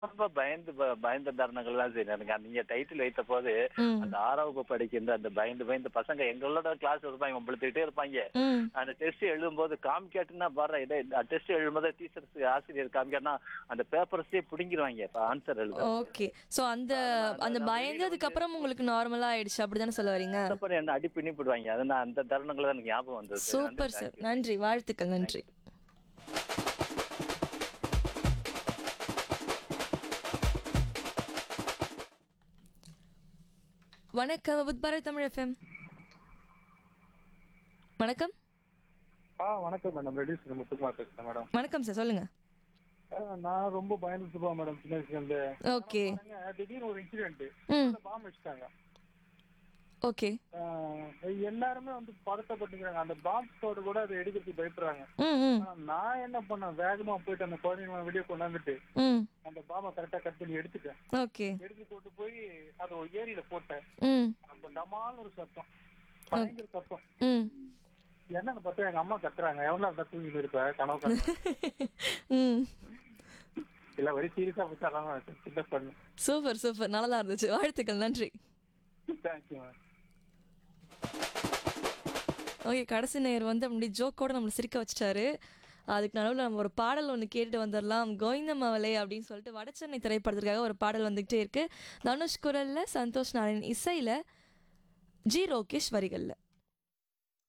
ரொம்ப பயந்து ப- பயந்த தருணங்கள் தான் சரி எனக்கு நீங்க டைட்டில் வைத்த போது ம். அந்த ஆறாம் வகுப்பு படிக்கின்ற அந்த பயந்து பயந்து பசங்க எங்களோட கிளாஸ் இருப்பாங்க உங்களுத்துக்கிட்டே இருப்பாங்க ம் அந்த டெஸ்ட் எழுதும்போது காமிக்காட்டுன்னா பாரு இதே டெஸ்ட் எழுதும்போது டீச்சர்ஸ் ஆசிரியர் காமிக்காட்டினா அந்த பேப்பர்ஸே பிடிங்கிருவாங்க ஆன்சர் எழுத ஓகே சோ அந்த அந்த பயந்ததுக்கு அப்புறம் உங்களுக்கு நார்மலா ஆயிடுச்சு அப்படிதானே சொல்ல வரீங்க அப்புறம் என்ன அடி பின்னி போடுவாங்க அது நான் அந்த தருணங்கள் தான் எனக்கு ஞாபகம் வந்தது சூப்பர் சார் நன்றி வாழ்த்துக்கள் நன்றி வணக்கம் புத்பாரா தமிழ் எஃப்எம் வணக்கம் ஆ வணக்கம் மேடம் ரெடியூஸ் முத்துக்குமார் பேசுறேன் மேடம் வணக்கம் சார் சொல்லுங்க ஆ, நான் ரொம்ப பயந்துட்டு போவேன் மேடம் சின்ன வயசுல இருந்து ஓகே பாருங்க, திடீர்னு ஒரு இன்சிடென்ட் ம் பாம்பு வச்சுட்டாங்க ஓகே ஆ, எல்லாருமே வந்து பதட்டப்பட்டுக்கிறாங்க அந்த பாம்பு கூட அதை எடுக்கிறதுக்கு பயப்படுறாங்க ம் ம் ஆனா நான் என்ன பண்ணேன் வேகமா போயிட்டு அந்த குழந்தைங்க வெளியே கொண்டாந்துட்டு ம் அந்த பாம்பை கரெக்டா கட் பண்ணி எடுத்துட்டேன் ஓகே எடுத்து போட்டு போய் அதை ஒரு ஏரியில போட்டேன் ம் அப்ப டமால்னு ஒரு சத்தம் பயங்கர சத்தம் ம் என்னன்னு பார்த்தா எங்க அம்மா கத்துறாங்க எவ்வளவு நேரம் தூங்கிட்டு இருப்ப கனவு கனவு ம் இல்ல வரி சீரியஸா வச்சாலாம் சின்ன பண்ணு சூப்பர் சூப்பர் நல்லா தான் இருந்துச்சு வாழ்த்துக்கள் நன்றி தேங்க்யூ மேம் ஓகே கடைசி நேர் வந்து அப்படி ஜோக்கோட நம்மளை சிரிக்க வச்சிட்டாரு அதுக்கு நடுவில் நம்ம ஒரு பாடல் ஒன்று கேட்டுட்டு வந்துடலாம் கோவிந்தமாவலே அப்படின்னு சொல்லிட்டு வடச்சென்னை திரைப்படத்திற்காக ஒரு பாடல் வந்துகிட்டே இருக்கு தனுஷ் குரல்ல சந்தோஷ் நாராயண் இசையில ஜி ரோகேஷ் வரிகள்ல